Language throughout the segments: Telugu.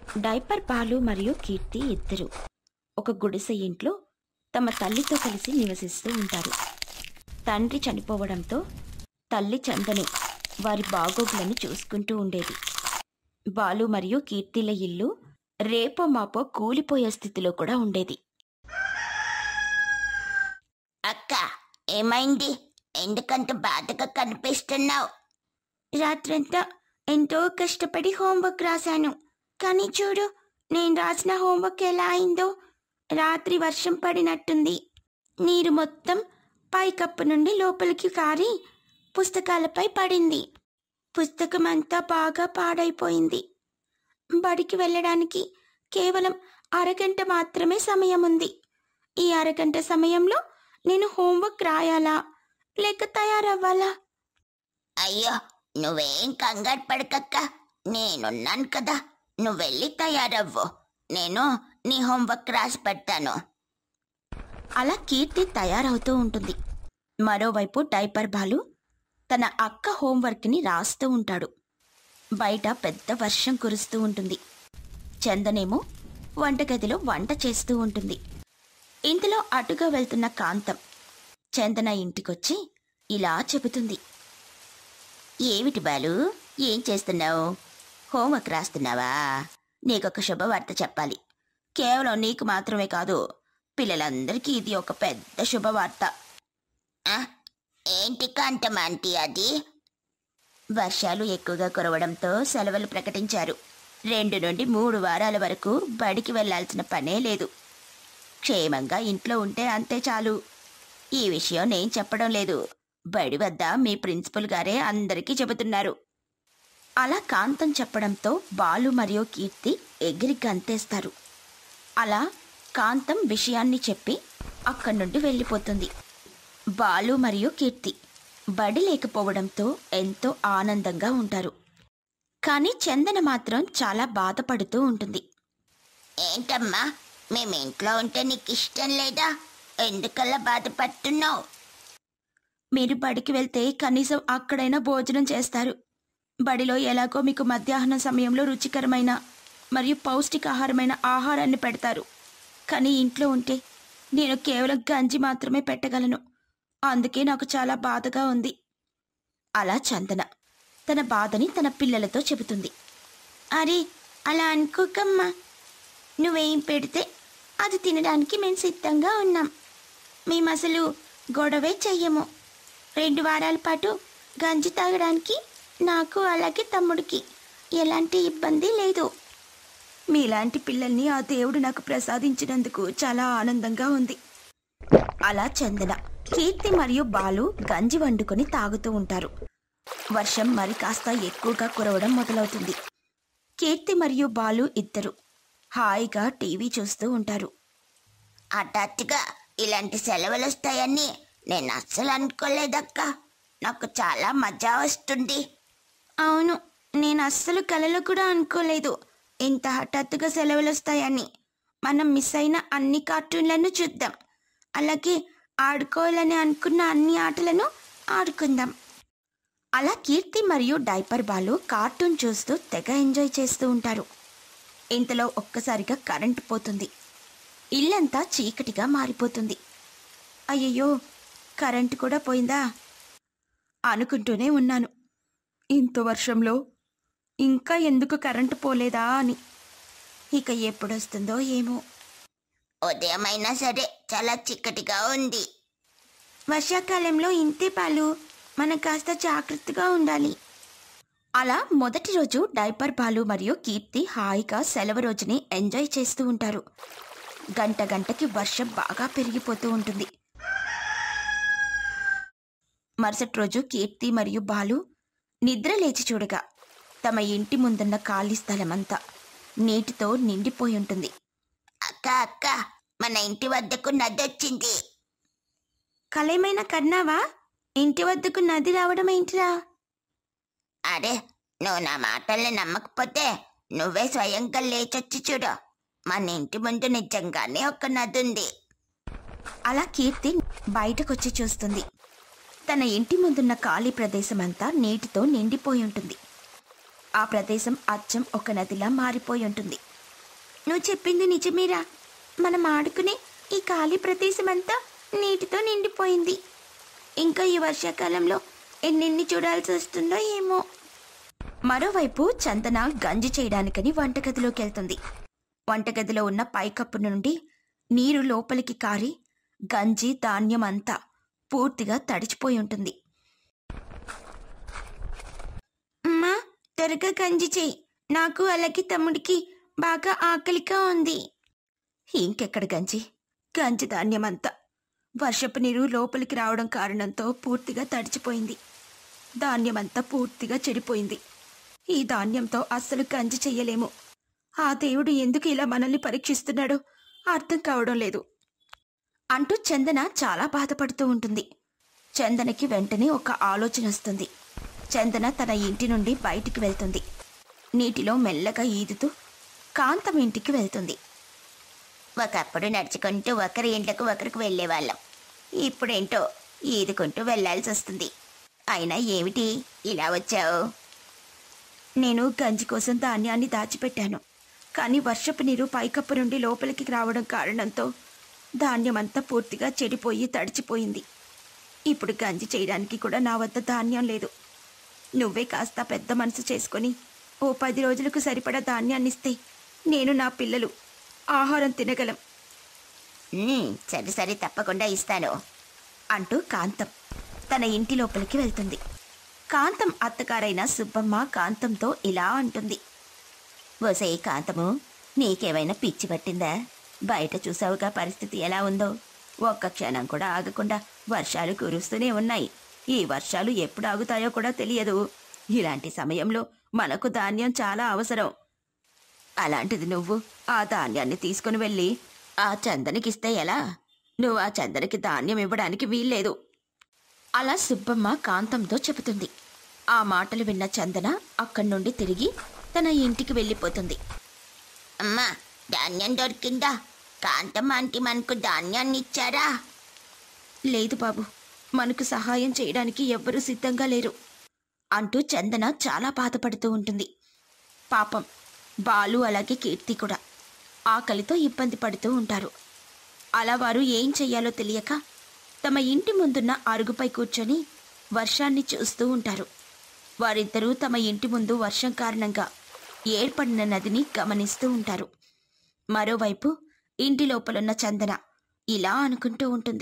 డైపర్ బాలు మరియు కీర్తి ఇద్దరు ఒక గుడిసె ఇంట్లో తమ తల్లితో కలిసి నివసిస్తూ ఉంటారు తండ్రి చనిపోవడంతో తల్లి చందని వారి బాగోగులను చూసుకుంటూ ఉండేది బాలు మరియు కీర్తిల ఇల్లు రేపో మాపో కూలిపోయే స్థితిలో కూడా ఉండేది అక్క ఏమైంది ఎందుకంత బాధగా కనిపిస్తున్నావు రాత్రంతా ఎంతో కష్టపడి హోంవర్క్ రాశాను కానీ చూడు నేను రాసిన హోంవర్క్ ఎలా అయిందో రాత్రి వర్షం పడినట్టుంది నీరు మొత్తం పైకప్పు నుండి లోపలికి కారి పుస్తకాలపై పడింది పుస్తకం అంతా బాగా పాడైపోయింది బడికి వెళ్ళడానికి కేవలం అరగంట మాత్రమే సమయం ఉంది ఈ అరగంట సమయంలో నేను హోంవర్క్ రాయాలా లేక తయారవ్వాలా అయ్యో నువ్వేం కంగారు పడకక్క నేనున్నాను కదా నువ్వు వెళ్ళి తయారవ్వు నేను నీ హోంవర్క్ రాసి పెడతాను అలా కీర్తి తయారవుతూ ఉంటుంది మరోవైపు డైపర్ బాలు తన అక్క హోంవర్క్ని రాస్తూ ఉంటాడు బయట పెద్ద వర్షం కురుస్తూ ఉంటుంది చందనేమో వంటగదిలో వంట చేస్తూ ఉంటుంది ఇంతలో అటుగా వెళ్తున్న కాంతం చందన ఇంటికొచ్చి ఇలా చెబుతుంది ఏమిటి బాలు ఏం చేస్తున్నావు హోంవర్క్ రాస్తున్నావా నీకొక శుభవార్త చెప్పాలి కేవలం నీకు మాత్రమే కాదు పిల్లలందరికీ ఇది ఒక పెద్ద శుభవార్త ఆ, ఏంటి కాంతం ఆంటీ అది వర్షాలు ఎక్కువగా కురవడంతో సెలవులు ప్రకటించారు రెండు నుండి మూడు వారాల వరకు బడికి వెళ్ళాల్సిన పనే లేదు క్షేమంగా ఇంట్లో ఉంటే అంతే చాలు ఈ విషయం నేను చెప్పడం లేదు బడి వద్ద మీ ప్రిన్సిపల్ గారే అందరికీ చెబుతున్నారు అలా కాంతం చెప్పడంతో బాలు మరియు కీర్తి ఎగిరి గంతేస్తారు అలా కాంతం విషయాన్ని చెప్పి అక్కడి నుండి వెళ్ళిపోతుంది బాలు మరియు కీర్తి బడి లేకపోవడంతో ఎంతో ఆనందంగా ఉంటారు కానీ చందన మాత్రం చాలా బాధపడుతూ ఉంటుంది ఏంటమ్మా మేము ఇంట్లో ఉంటే నీకు ఇష్టం లేదా ఎందుకలా బాధపడుతున్నావు మీరు బడికి వెళ్తే కనీసం అక్కడైనా భోజనం చేస్తారు బడిలో ఎలాగో మీకు మధ్యాహ్నం సమయంలో రుచికరమైన మరియు పౌష్టికాహారమైన ఆహారాన్ని పెడతారు కానీ ఇంట్లో ఉంటే నేను కేవలం గంజి మాత్రమే పెట్టగలను అందుకే నాకు చాలా బాధగా ఉంది అలా చందన తన బాధని తన పిల్లలతో చెబుతుంది అరే అలా అనుకోకమ్మా నువ్వేం పెడితే అది తినడానికి మేము సిద్ధంగా ఉన్నాం మేము అసలు గొడవే చెయ్యము రెండు వారాల పాటు గంజి తాగడానికి నాకు అలాగే తమ్ముడికి ఎలాంటి ఇబ్బంది లేదు మీలాంటి పిల్లల్ని ఆ దేవుడు నాకు ప్రసాదించినందుకు చాలా ఆనందంగా ఉంది అలా చందన కీర్తి మరియు బాలు గంజి వండుకొని తాగుతూ ఉంటారు వర్షం మరి కాస్త ఎక్కువగా కురవడం మొదలవుతుంది కీర్తి మరియు బాలు ఇద్దరు హాయిగా టీవీ చూస్తూ ఉంటారు హఠాత్తుగా ఇలాంటి సెలవులు వస్తాయని నేను అస్సలు అనుకోలేదక్క నాకు చాలా మజా వస్తుంది అవును నేను అస్సలు కలలో కూడా అనుకోలేదు ఇంత హఠాత్తుగా సెలవులు వస్తాయని మనం మిస్ అయిన అన్ని కార్టూన్లను చూద్దాం అలాగే ఆడుకోవాలని అనుకున్న అన్ని ఆటలను ఆడుకుందాం అలా కీర్తి మరియు డైపర్ బాలు కార్టూన్ చూస్తూ తెగ ఎంజాయ్ చేస్తూ ఉంటారు ఇంతలో ఒక్కసారిగా కరెంటు పోతుంది ఇల్లంతా చీకటిగా మారిపోతుంది అయ్యయ్యో కరెంటు కూడా పోయిందా అనుకుంటూనే ఉన్నాను ఇంత వర్షంలో ఇంకా ఎందుకు కరెంటు పోలేదా అని ఇక ఎప్పుడొస్తుందో ఏమో ఉదయమైనా సరే చాలా చిక్కటిగా ఉంది వర్షాకాలంలో ఇంతే పాలు మనం కాస్త జాగ్రత్తగా ఉండాలి అలా మొదటి రోజు డైపర్ బాలు మరియు కీర్తి హాయిగా సెలవు రోజుని ఎంజాయ్ చేస్తూ ఉంటారు గంట గంటకి వర్షం బాగా పెరిగిపోతూ ఉంటుంది మరుసటి రోజు కీర్తి మరియు బాలు నిద్ర లేచి చూడగా తమ ఇంటి ముందున్న ఖాళీ స్థలమంతా నీటితో నిండిపోయి ఉంటుంది అక్క అక్క మన ఇంటి వద్దకు నది వచ్చింది కలేమైనా కన్నావా ఇంటి వద్దకు నది రావడం ఏంటిరా అరే నువ్వు నా మాటల్ని నమ్మకపోతే నువ్వే స్వయంగా లేచొచ్చి చూడు మన ఇంటి ముందు నిజంగానే ఒక నది ఉంది అలా కీర్తి బయటకొచ్చి చూస్తుంది తన ఇంటి ముందున్న ఖాళీ ప్రదేశం అంతా నీటితో నిండిపోయి ఉంటుంది ఆ ప్రదేశం అచ్చం ఒక నదిలా మారిపోయి ఉంటుంది నువ్వు చెప్పింది నిజమేరా మనం ఆడుకునే ఈ ఖాళీ ప్రదేశమంతా నీటితో నిండిపోయింది ఇంకా ఈ వర్షాకాలంలో ఎన్నెన్ని చూడాల్సి వస్తుందో ఏమో మరోవైపు చందన గంజి చేయడానికని వంటగదిలోకి వెళ్తుంది వంటగదిలో ఉన్న పైకప్పు నుండి నీరు లోపలికి కారి గంజి ధాన్యం అంతా పూర్తిగా తడిచిపోయి ఉంటుంది అమ్మా త్వరగా గంజి చేయి నాకు అలాగే తమ్ముడికి బాగా ఆకలిగా ఉంది ఇంకెక్కడ గంజి గంజి ధాన్యమంతా వర్షపు నీరు లోపలికి రావడం కారణంతో పూర్తిగా తడిచిపోయింది ధాన్యమంతా పూర్తిగా చెడిపోయింది ఈ ధాన్యంతో అస్సలు గంజి చెయ్యలేము ఆ దేవుడు ఎందుకు ఇలా మనల్ని పరీక్షిస్తున్నాడో అర్థం కావడం లేదు అంటూ చందన చాలా బాధపడుతూ ఉంటుంది చందనకి వెంటనే ఒక ఆలోచన వస్తుంది చందన తన ఇంటి నుండి బయటికి వెళ్తుంది నీటిలో మెల్లగా ఈదుతూ కాంతం ఇంటికి వెళ్తుంది ఒకప్పుడు నడుచుకుంటూ ఒకరి ఇంట్లకు ఒకరికి వెళ్ళేవాళ్ళం ఇప్పుడేంటో ఈదుకుంటూ వెళ్ళాల్సి వస్తుంది అయినా ఏమిటి ఇలా వచ్చావు నేను గంజి కోసం ధాన్యాన్ని దాచిపెట్టాను కానీ వర్షపు నీరు పైకప్పు నుండి లోపలికి రావడం కారణంతో ధాన్యమంతా పూర్తిగా చెడిపోయి తడిచిపోయింది ఇప్పుడు గంజి చేయడానికి కూడా నా వద్ద ధాన్యం లేదు నువ్వే కాస్త పెద్ద మనసు చేసుకొని ఓ పది రోజులకు సరిపడా ధాన్యాన్ని ఇస్తే నేను నా పిల్లలు ఆహారం తినగలం ఉమ్, సరే సరే తప్పకుండా ఇస్తాను అంటూ కాంతం తన ఇంటి లోపలికి వెళ్తుంది కాంతం అత్తగారైన సుబ్బమ్మ కాంతంతో ఇలా అంటుంది ఓసే కాంతము నీకేమైనా పిచ్చి పట్టిందా బయట చూసావుగా పరిస్థితి ఎలా ఉందో ఒక్క క్షణం కూడా ఆగకుండా వర్షాలు కురుస్తూనే ఉన్నాయి ఈ వర్షాలు ఎప్పుడు ఆగుతాయో కూడా తెలియదు ఇలాంటి సమయంలో మనకు ధాన్యం చాలా అవసరం అలాంటిది నువ్వు ఆ ధాన్యాన్ని తీసుకుని వెళ్ళి ఆ చందనికిస్తే ఎలా నువ్వు ఆ చందనికి ధాన్యం ఇవ్వడానికి వీల్లేదు అలా సుబ్బమ్మ కాంతంతో చెబుతుంది ఆ మాటలు విన్న చందన అక్కడి నుండి తిరిగి తన ఇంటికి వెళ్ళిపోతుంది అమ్మా ధాన్యం దొరికిందా కాంతం ఆంటీ మనకు ధాన్యాన్ని ఇచ్చారా లేదు బాబు మనకు సహాయం చేయడానికి ఎవ్వరూ సిద్ధంగా లేరు అంటూ చందన చాలా బాధపడుతూ ఉంటుంది పాపం బాలు అలాగే కీర్తి కూడా ఆకలితో ఇబ్బంది పడుతూ ఉంటారు అలా వారు ఏం చెయ్యాలో తెలియక తమ ఇంటి ముందున్న అరుగుపై కూర్చొని వర్షాన్ని చూస్తూ ఉంటారు వారిద్దరూ తమ ఇంటి ముందు వర్షం కారణంగా ఏర్పడిన నదిని గమనిస్తూ ఉంటారు మరోవైపు ఇంటి లోపలున్న చందన ఇలా అనుకుంటూ ఉంటుంది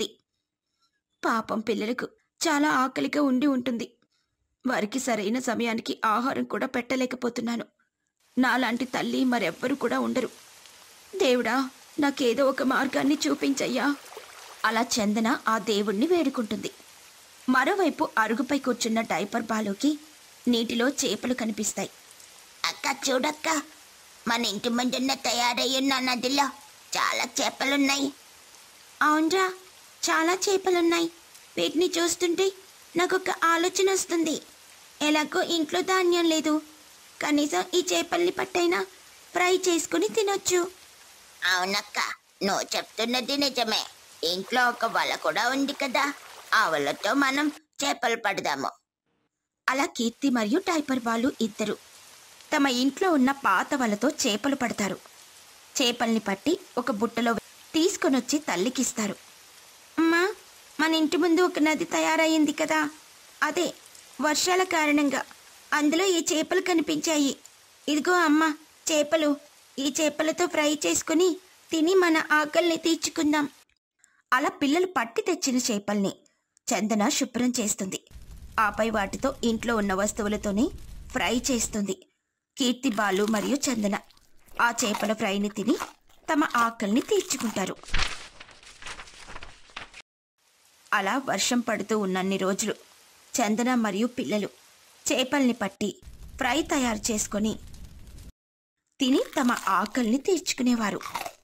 పాపం పిల్లలకు చాలా ఆకలిగా ఉండి ఉంటుంది వారికి సరైన సమయానికి ఆహారం కూడా పెట్టలేకపోతున్నాను నాలాంటి తల్లి మరెవ్వరు కూడా ఉండరు దేవుడా నాకేదో ఒక మార్గాన్ని చూపించయ్యా అలా చందన ఆ దేవుణ్ణి వేడుకుంటుంది మరోవైపు అరుగుపై కూర్చున్న డైపర్ బాలుకి నీటిలో చేపలు కనిపిస్తాయి అక్క చూడక్క మన ఇంటి ముందున్న తయారయ్యున్న నదిలో చాలా చేపలున్నాయి అవునరా చాలా చేపలున్నాయి వీటిని చూస్తుంటే నాకు ఒక ఆలోచన వస్తుంది ఎలాగో ఇంట్లో ధాన్యం లేదు కనీసం ఈ చేపల్ని పట్టైనా ఫ్రై చేసుకుని తినొచ్చు అవునక్క నువ్వు చెప్తున్నది నిజమే ఇంట్లో ఒక వల కూడా ఉంది కదా ఆ వలతో మనం చేపలు పడదాము అలా కీర్తి మరియు టైపర్ వాళ్ళు ఇద్దరు తమ ఇంట్లో ఉన్న పాత వలతో చేపలు పడతారు చేపల్ని పట్టి ఒక బుట్టలో తీసుకొనొచ్చి తల్లికిస్తారు అమ్మా మన ఇంటి ముందు ఒక నది తయారయ్యింది కదా అదే వర్షాల కారణంగా అందులో ఈ చేపలు కనిపించాయి ఇదిగో అమ్మ చేపలు ఈ చేపలతో ఫ్రై చేసుకుని తిని మన ఆకలిని తీర్చుకుందాం అలా పిల్లలు పట్టి తెచ్చిన చేపల్ని చందన శుభ్రం చేస్తుంది ఆపై వాటితో ఇంట్లో ఉన్న వస్తువులతోనే ఫ్రై చేస్తుంది కీర్తి బాలు మరియు చందన ఆ చేపల ఫ్రైని తిని తమ ఆకలిని తీర్చుకుంటారు అలా వర్షం పడుతూ ఉన్నన్ని రోజులు చందన మరియు పిల్లలు చేపల్ని పట్టి ఫ్రై తయారు చేసుకొని తిని తమ ఆకలిని తీర్చుకునేవారు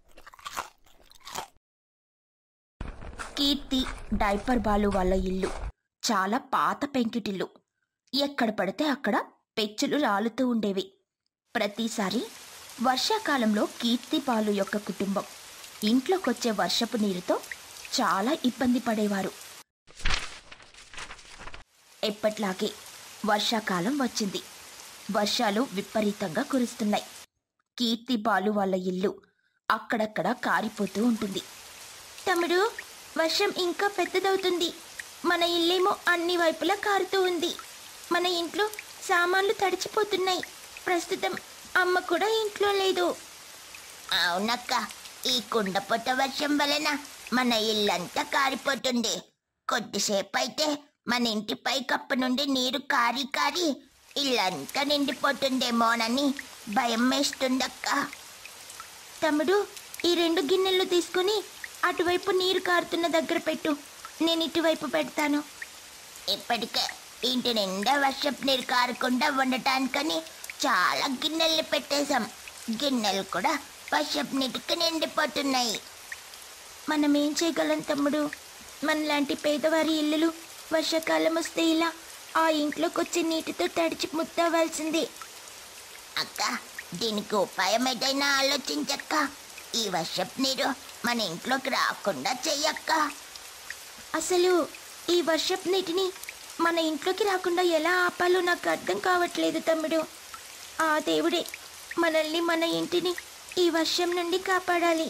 కీర్తి డైపర్ బాలు వాళ్ళ ఇల్లు చాలా పాత పెంకిటిల్లు ఎక్కడ పడితే అక్కడ పెచ్చులు రాలుతూ ఉండేవి ప్రతిసారి వర్షాకాలంలో కీర్తి బాలు యొక్క కుటుంబం ఇంట్లోకొచ్చే వర్షపు నీరుతో చాలా ఇబ్బంది పడేవారు ఎప్పట్లాగే వర్షాకాలం వచ్చింది వర్షాలు విపరీతంగా కురుస్తున్నాయి కీర్తి బాలు వాళ్ళ ఇల్లు అక్కడక్కడ కారిపోతూ ఉంటుంది తమ్ముడు వర్షం ఇంకా పెద్దదవుతుంది మన ఇల్లేమో అన్ని వైపులా కారుతూ ఉంది మన ఇంట్లో సామాన్లు తడిచిపోతున్నాయి ప్రస్తుతం అమ్మ కూడా ఇంట్లో లేదు అవునక్క ఈ కుండపొట్ట వర్షం వలన మన ఇల్లంతా కారిపోతుంది కొద్దిసేపు అయితే మన ఇంటి పైకప్పు నుండి నీరు కారి కారి ఇల్లంతా నిండిపోతుందేమోనని భయం వేస్తుందక్క తమ్ముడు ఈ రెండు గిన్నెలు తీసుకుని అటువైపు నీరు కారుతున్న దగ్గర పెట్టు నేను ఇటువైపు పెడతాను ఇప్పటికే ఇంటి నిండా వర్షపు నీరు కారకుండా ఉండటానికని చాలా గిన్నెలు పెట్టేశాం గిన్నెలు కూడా వర్షపు నీటికి నిండిపోతున్నాయి మనం ఏం చేయగలం తమ్ముడు మనలాంటి పేదవారి ఇల్లులు వర్షాకాలం వస్తే ఇలా ఆ ఇంట్లోకి వచ్చే నీటితో తడిచి ముద్దవలసిందే అక్క దీనికి ఉపాయం ఏదైనా ఆలోచించక్క ఈ వర్షపు నీరు మన ఇంట్లోకి రాకుండా చెయ్యక్క అసలు ఈ వర్షపు నీటిని మన ఇంట్లోకి రాకుండా ఎలా ఆపాలో నాకు అర్థం కావట్లేదు తమ్ముడు ఆ దేవుడే మనల్ని మన ఇంటిని ఈ వర్షం నుండి కాపాడాలి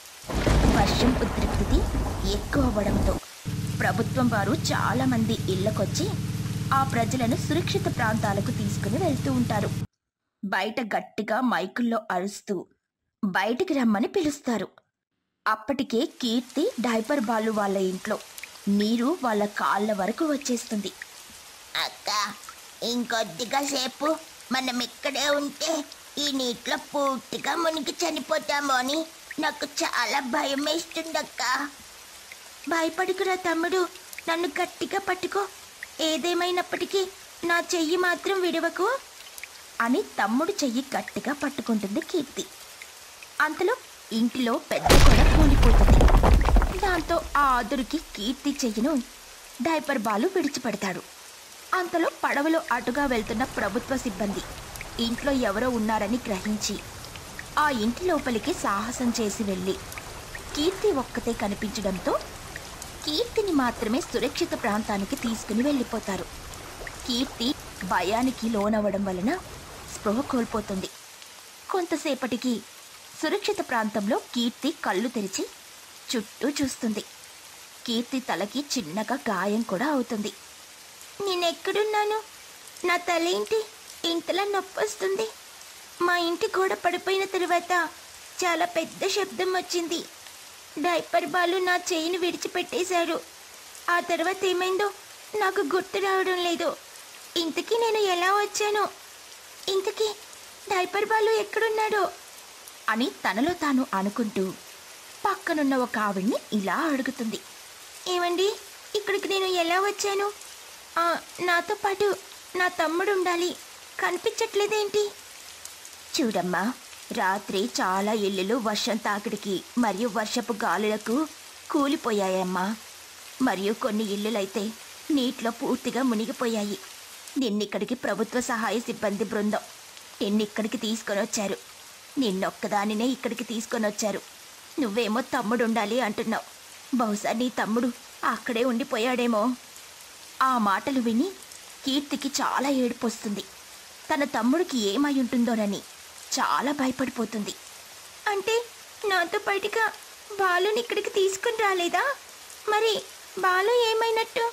వర్షం ఉద్రిక్తత ఎక్కువ అవ్వడంతో ప్రభుత్వం వారు చాలా మంది ఇళ్లకొచ్చి ఆ ప్రజలను సురక్షిత ప్రాంతాలకు తీసుకుని వెళ్తూ ఉంటారు బయట గట్టిగా మైకుల్లో అరుస్తూ బయటికి రమ్మని పిలుస్తారు అప్పటికే కీర్తి డైపర్ బాలు వాళ్ళ ఇంట్లో నీరు వాళ్ళ కాళ్ళ వరకు వచ్చేస్తుంది అక్క ఇంకొద్దిగా సేపు మనం ఇక్కడే ఉంటే ఈ నీటిలో పూర్తిగా మునిగి చనిపోతామో అని నాకు చాలా భయం వేస్తుందక్క భయపడుకురా తమ్ముడు నన్ను గట్టిగా పట్టుకో ఏదేమైనప్పటికీ నా చెయ్యి మాత్రం విడవకు అని తమ్ముడు చెయ్యి గట్టిగా పట్టుకుంటుంది కీర్తి అంతలో ఇంటిలో పెద్ద గొడ కూలిపోతుంది దాంతో ఆ ఆదురికి కీర్తి చెయ్యిను డైపర్ బాలు విడిచిపెడతాడు అంతలో పడవలో అటుగా వెళ్తున్న ప్రభుత్వ సిబ్బంది ఇంట్లో ఎవరో ఉన్నారని గ్రహించి ఆ ఇంటి లోపలికి సాహసం చేసి వెళ్ళి కీర్తి ఒక్కతే కనిపించడంతో కీర్తిని మాత్రమే సురక్షిత ప్రాంతానికి తీసుకుని వెళ్ళిపోతారు కీర్తి భయానికి లోనవ్వడం వలన స్పృహ కోల్పోతుంది కొంతసేపటికి సురక్షిత ప్రాంతంలో కీర్తి కళ్ళు తెరిచి చుట్టూ చూస్తుంది కీర్తి తలకి చిన్నగా గాయం కూడా అవుతుంది నేనెక్కడున్నాను నా తల ఏంటి ఇంతలా నొప్పి వస్తుంది మా ఇంటి గోడ పడిపోయిన తర్వాత చాలా పెద్ద శబ్దం వచ్చింది డైపర్ బాలు నా చేయిని విడిచిపెట్టేశారు ఆ తర్వాత ఏమైందో నాకు గుర్తు రావడం లేదు ఇంతకీ నేను ఎలా వచ్చాను ఇంతకీ డైపర్ బాలు ఎక్కడున్నాడో అని తనలో తాను అనుకుంటూ పక్కనున్న ఒక ఆవిడ్ని ఇలా అడుగుతుంది ఏమండి ఇక్కడికి నేను ఎలా వచ్చాను ఆ, నాతో పాటు నా తమ్ముడు ఉండాలి కనిపించట్లేదేంటి చూడమ్మా రాత్రి చాలా ఇల్లులు వర్షం తాకిడికి మరియు వర్షపు గాలులకు కూలిపోయాయమ్మా మరియు కొన్ని ఇల్లులైతే నీటిలో పూర్తిగా మునిగిపోయాయి నిన్నిక్కడికి ప్రభుత్వ సహాయ సిబ్బంది బృందం నిన్నిక్కడికి తీసుకొని వచ్చారు నిన్నొక్కదానినే ఇక్కడికి తీసుకొని వచ్చారు నువ్వేమో తమ్ముడు ఉండాలి అంటున్నావు బహుశా నీ తమ్ముడు అక్కడే ఉండిపోయాడేమో ఆ మాటలు విని కీర్తికి చాలా ఏడుపు వస్తుంది తన తమ్ముడికి ఏమై ఉంటుందోనని చాలా భయపడిపోతుంది అంటే నాతో పాటుగా బాలుని ఇక్కడికి తీసుకుని రాలేదా మరి బాలు ఏమైనట్టు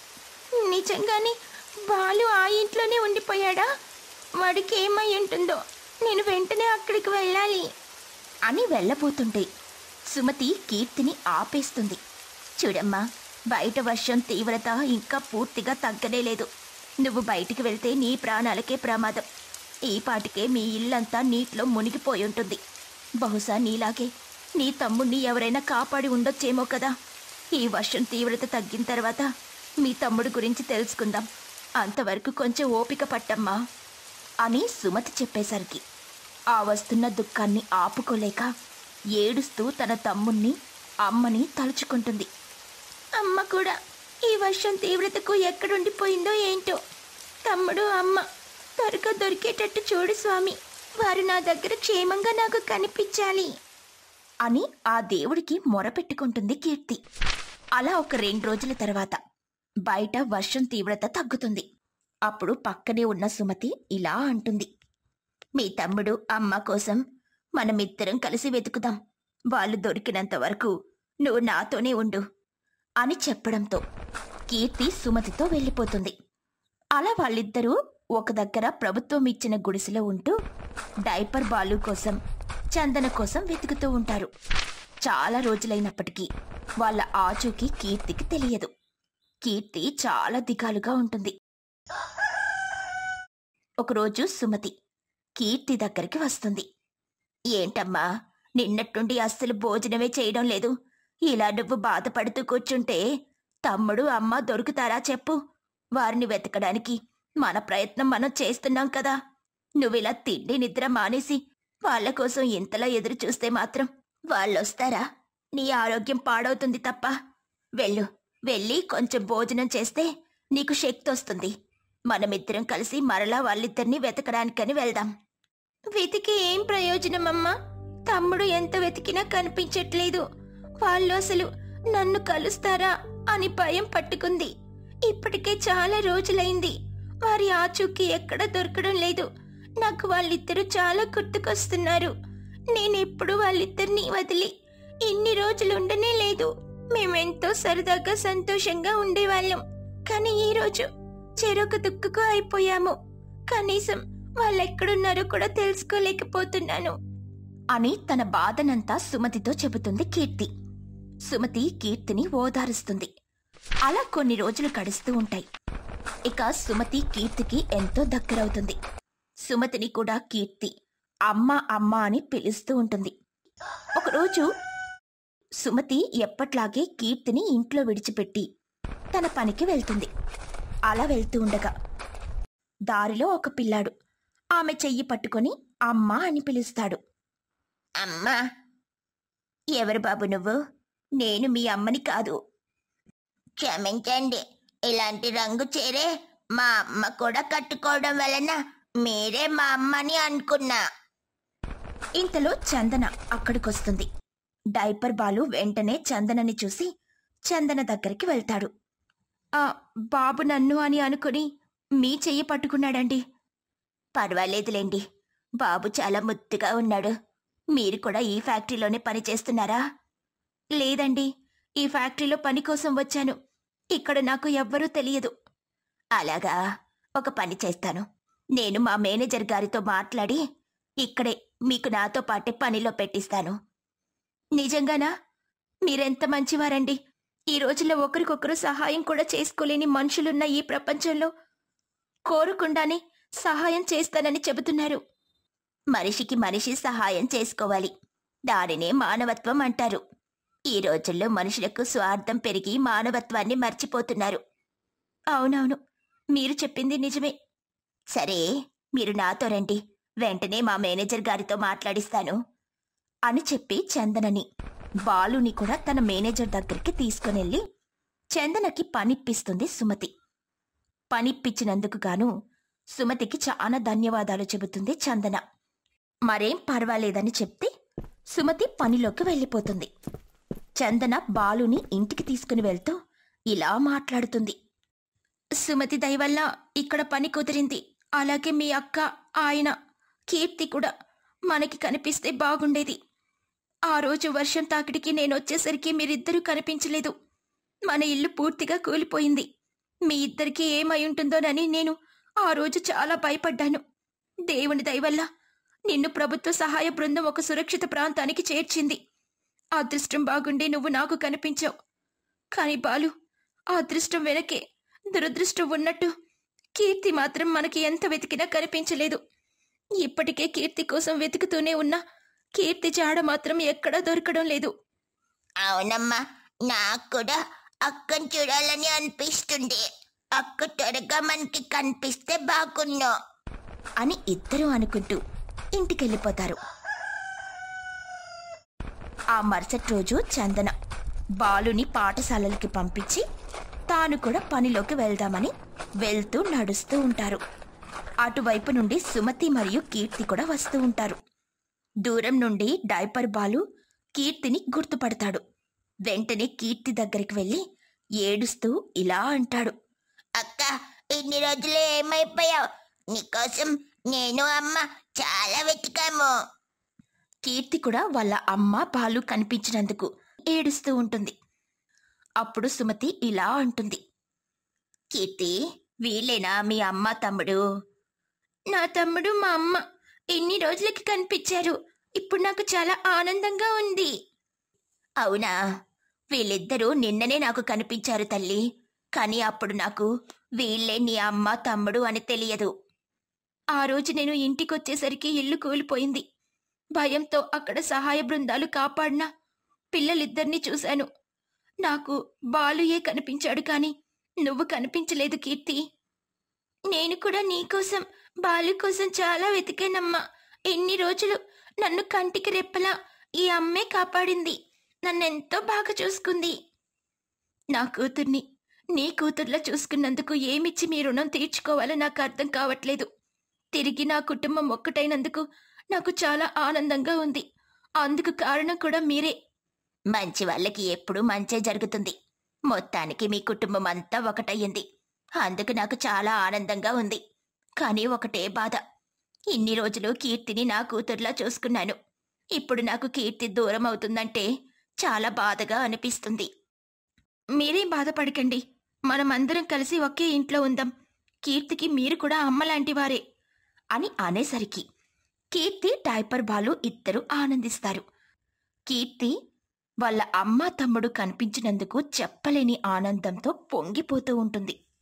నిజంగానే బాలు ఆ ఇంట్లోనే ఉండిపోయాడా వాడికి ఏమై ఉంటుందో నేను వెంటనే అక్కడికి వెళ్ళాలి అని వెళ్ళబోతుంటే సుమతి కీర్తిని ఆపేస్తుంది చూడమ్మా బయట వర్షం తీవ్రత ఇంకా పూర్తిగా తగ్గనే లేదు నువ్వు బయటికి వెళ్తే నీ ప్రాణాలకే ప్రమాదం ఈ పాటికే మీ ఇల్లంతా నీటిలో మునిగిపోయి ఉంటుంది బహుశా నీలాగే నీ తమ్ముణ్ణి ఎవరైనా కాపాడి ఉండొచ్చేమో కదా ఈ వర్షం తీవ్రత తగ్గిన తర్వాత మీ తమ్ముడు గురించి తెలుసుకుందాం అంతవరకు కొంచెం ఓపిక పట్టమ్మా అని సుమతి చెప్పేసరికి ఆ వస్తున్న దుఃఖాన్ని ఆపుకోలేక ఏడుస్తూ తన తమ్ముణ్ణి అమ్మని తలుచుకుంటుంది అమ్మ కూడా ఈ వర్షం తీవ్రతకు ఎక్కడుండిపోయిందో ఏంటో తమ్ముడు అమ్మ త్వరగా దొరికేటట్టు చూడు స్వామి వారు నా దగ్గర క్షేమంగా నాకు కనిపించాలి అని ఆ దేవుడికి మొరపెట్టుకుంటుంది కీర్తి అలా ఒక రెండు రోజుల తర్వాత బయట వర్షం తీవ్రత తగ్గుతుంది అప్పుడు పక్కనే ఉన్న సుమతి ఇలా అంటుంది మీ తమ్ముడు అమ్మ కోసం మనమిద్దరం కలిసి వెతుకుదాం వాళ్ళు దొరికినంత వరకు నువ్వు నాతోనే ఉండు అని చెప్పడంతో కీర్తి సుమతితో వెళ్ళిపోతుంది అలా వాళ్ళిద్దరూ ఒక దగ్గర ప్రభుత్వం ఇచ్చిన గుడిసెలో ఉంటూ డైపర్ బాలు కోసం చందన కోసం వెతుకుతూ ఉంటారు చాలా రోజులైనప్పటికీ వాళ్ళ ఆచూకీ కీర్తికి తెలియదు కీర్తి చాలా దిగాలుగా ఉంటుంది ఒకరోజు సుమతి కీర్తి దగ్గరికి వస్తుంది ఏంటమ్మా నిన్నట్టుండి అస్సలు భోజనమే చేయడం లేదు ఇలా నువ్వు బాధపడుతూ కూర్చుంటే తమ్ముడు అమ్మ దొరుకుతారా చెప్పు వారిని వెతకడానికి మన ప్రయత్నం మనం చేస్తున్నాం కదా నువ్విలా తిండి నిద్ర మానేసి వాళ్ళ కోసం ఇంతలా ఎదురు చూస్తే మాత్రం వాళ్ళొస్తారా నీ ఆరోగ్యం పాడవుతుంది తప్ప వెళ్ళు వెళ్ళి కొంచెం భోజనం చేస్తే నీకు శక్తి వస్తుంది మనమిద్దరం కలిసి మరలా వాళ్ళిద్దరిని వెతకడానికని వెళ్దాం వెతికి ఏం ప్రయోజనం అమ్మా తమ్ముడు ఎంత వెతికినా కనిపించట్లేదు వాళ్ళు అసలు నన్ను కలుస్తారా అని భయం పట్టుకుంది ఇప్పటికే చాలా రోజులైంది వారి ఆచూకీ ఎక్కడ దొరకడం లేదు నాకు వాళ్ళిద్దరూ చాలా గుర్తుకొస్తున్నారు నేనెప్పుడు వాళ్ళిద్దరిని వదిలి ఇన్ని రోజులు ఉండనే లేదు మేమెంతో సరదాగా సంతోషంగా ఉండేవాళ్ళం కానీ ఈ రోజు చెరొక దుక్కుకు అయిపోయాము కనీసం వాళ్ళెక్కడున్నారో కూడా తెలుసుకోలేకపోతున్నాను అని తన బాధనంతా సుమతితో చెబుతుంది కీర్తి సుమతి కీర్తిని ఓదారుస్తుంది అలా కొన్ని రోజులు గడుస్తూ ఉంటాయి ఇక సుమతి కీర్తికి ఎంతో దగ్గరవుతుంది సుమతిని కూడా కీర్తి అమ్మ అమ్మ అని పిలుస్తూ ఉంటుంది ఒకరోజు సుమతి ఎప్పట్లాగే కీర్తిని ఇంట్లో విడిచిపెట్టి తన పనికి వెళ్తుంది అలా వెళ్తూ ఉండగా దారిలో ఒక పిల్లాడు ఆమె చెయ్యి పట్టుకొని అమ్మ అని పిలుస్తాడు అమ్మా ఎవరు బాబు నువ్వు నేను మీ అమ్మని కాదు క్షమించండి ఇలాంటి రంగు చీరే మా అమ్మ కూడా కట్టుకోవడం వలన మీరే మా అమ్మని అనుకున్నా ఇంతలో చందన అక్కడికొస్తుంది డైపర్ బాలు వెంటనే చందనని చూసి చందన దగ్గరికి వెళ్తాడు ఆ బాబు నన్ను అని అనుకుని మీ చెయ్యి పట్టుకున్నాడండి పర్వాలేదులేండి బాబు చాలా ముద్దుగా ఉన్నాడు మీరు కూడా ఈ ఫ్యాక్టరీలోనే పని చేస్తున్నారా లేదండి ఈ ఫ్యాక్టరీలో పని కోసం వచ్చాను ఇక్కడ నాకు ఎవ్వరూ తెలియదు అలాగా ఒక పని చేస్తాను నేను మా మేనేజర్ గారితో మాట్లాడి ఇక్కడే మీకు నాతో పాటే పనిలో పెట్టిస్తాను నిజంగానా మీరెంత మంచివారండి ఈ రోజుల్లో ఒకరికొకరు సహాయం కూడా చేసుకోలేని మనుషులున్న ఈ ప్రపంచంలో కోరకుండానే సహాయం చేస్తానని చెబుతున్నారు మనిషికి మనిషి సహాయం చేసుకోవాలి దానినే మానవత్వం అంటారు ఈ రోజుల్లో మనుషులకు స్వార్థం పెరిగి మానవత్వాన్ని మర్చిపోతున్నారు అవునవును మీరు చెప్పింది నిజమే సరే మీరు నాతో రండి వెంటనే మా మేనేజర్ గారితో మాట్లాడిస్తాను అని చెప్పి చందనని బాలుని కూడా తన మేనేజర్ దగ్గరికి తీసుకునెళ్ళి చందనకి పనిప్పిస్తుంది సుమతి పనిప్పించినందుకు గాను సుమతికి చాలా ధన్యవాదాలు చెబుతుంది చందన మరేం పర్వాలేదని చెప్తే సుమతి పనిలోకి వెళ్ళిపోతుంది చందన బాలుని ఇంటికి తీసుకుని వెళ్తూ ఇలా మాట్లాడుతుంది సుమతి దయవల్ల ఇక్కడ పని కుదిరింది అలాగే మీ అక్క ఆయన కీర్తి కూడా మనకి కనిపిస్తే బాగుండేది ఆ రోజు వర్షం తాకిడికి నేను వచ్చేసరికి మీరిద్దరూ కనిపించలేదు మన ఇల్లు పూర్తిగా కూలిపోయింది మీ ఇద్దరికి ఏమై ఉంటుందోనని నేను ఆ రోజు చాలా భయపడ్డాను దేవుని దయవల్ల నిన్ను ప్రభుత్వ సహాయ బృందం ఒక సురక్షిత ప్రాంతానికి చేర్చింది ఆ అదృష్టం బాగుండి నువ్వు నాకు కనిపించావు కాని బాలు ఆ అదృష్టం వెనకే దురదృష్టం ఉన్నట్టు కీర్తి మాత్రం మనకి ఎంత వెతికినా కనిపించలేదు ఇప్పటికే కీర్తి కోసం వెతుకుతూనే ఉన్నా కీర్తి జాడ మాత్రం ఎక్కడా దొరకడం లేదు అవునమ్మా నాకు కూడా అక్కని చూడాలని అనిపిస్తుంది అక్క త్వరగా మనకి కనిపిస్తే బాగున్నాం అని ఇద్దరూ అనుకుంటూ ఇంటికెళ్ళిపోతారు ఆ మరుసటి రోజు చందన బాలుని పాఠశాలలకి పంపించి తాను కూడా పనిలోకి వెళ్దామని వెళ్తూ నడుస్తూ ఉంటారు అటువైపు నుండి సుమతి మరియు కీర్తి కూడా వస్తూ ఉంటారు దూరం నుండి డైపర్ బాలు కీర్తిని గుర్తుపడతాడు వెంటనే కీర్తి దగ్గరికి వెళ్ళి ఏడుస్తూ ఇలా అంటాడు అక్క ఇన్ని రోజులు ఏమైపోయావు నీకోసం నేను అమ్మ చాలా వెతికాము కీర్తి కూడా వాళ్ళ అమ్మ బాలు కనిపించినందుకు ఏడుస్తూ ఉంటుంది అప్పుడు సుమతి ఇలా అంటుంది కీర్తి వీళ్ళేనా మీ అమ్మ తమ్ముడు నా తమ్ముడు మా అమ్మ ఎన్ని రోజులకి కనిపించారు ఇప్పుడు నాకు చాలా ఆనందంగా ఉంది అవునా వీళ్ళిద్దరూ నిన్ననే నాకు కనిపించారు తల్లి కానీ అప్పుడు నాకు వీళ్ళే నీ అమ్మ తమ్ముడు అని తెలియదు ఆ రోజు నేను ఇంటికొచ్చేసరికి ఇల్లు కూలిపోయింది భయంతో అక్కడ సహాయ బృందాలు కాపాడిన పిల్లలిద్దరినీ చూశాను నాకు బాలుయే కనిపించాడు కాని నువ్వు కనిపించలేదు కీర్తి నేను కూడా నీకోసం బాలు కోసం చాలా వెతికానమ్మా ఎన్ని రోజులు నన్ను కంటికి రెప్పలా ఈ అమ్మే కాపాడింది నన్నెంతో బాగా చూసుకుంది నా కూతుర్ని నీ కూతుర్లా చూసుకున్నందుకు ఏమిచ్చి మీ రుణం తీర్చుకోవాలో నాకు అర్థం కావట్లేదు తిరిగి నా కుటుంబం ఒక్కటైనందుకు నాకు చాలా ఆనందంగా ఉంది అందుకు కారణం కూడా మీరే మంచి వాళ్ళకి ఎప్పుడూ మంచే జరుగుతుంది మొత్తానికి మీ కుటుంబం అంతా ఒకటయ్యింది అందుకు నాకు చాలా ఆనందంగా ఉంది కానీ ఒకటే బాధ ఇన్ని రోజులు కీర్తిని నా కూతుర్లా చూసుకున్నాను ఇప్పుడు నాకు కీర్తి దూరం అవుతుందంటే చాలా బాధగా అనిపిస్తుంది మీరేం బాధపడకండి మనమందరం కలిసి ఒకే ఇంట్లో ఉందాం కీర్తికి మీరు కూడా అమ్మలాంటి వారే అని అనేసరికి కీర్తి డైపర్ బాలు ఇద్దరు ఆనందిస్తారు కీర్తి వాళ్ళ అమ్మ తమ్ముడు కనిపించినందుకు చెప్పలేని ఆనందంతో పొంగిపోతూ ఉంటుంది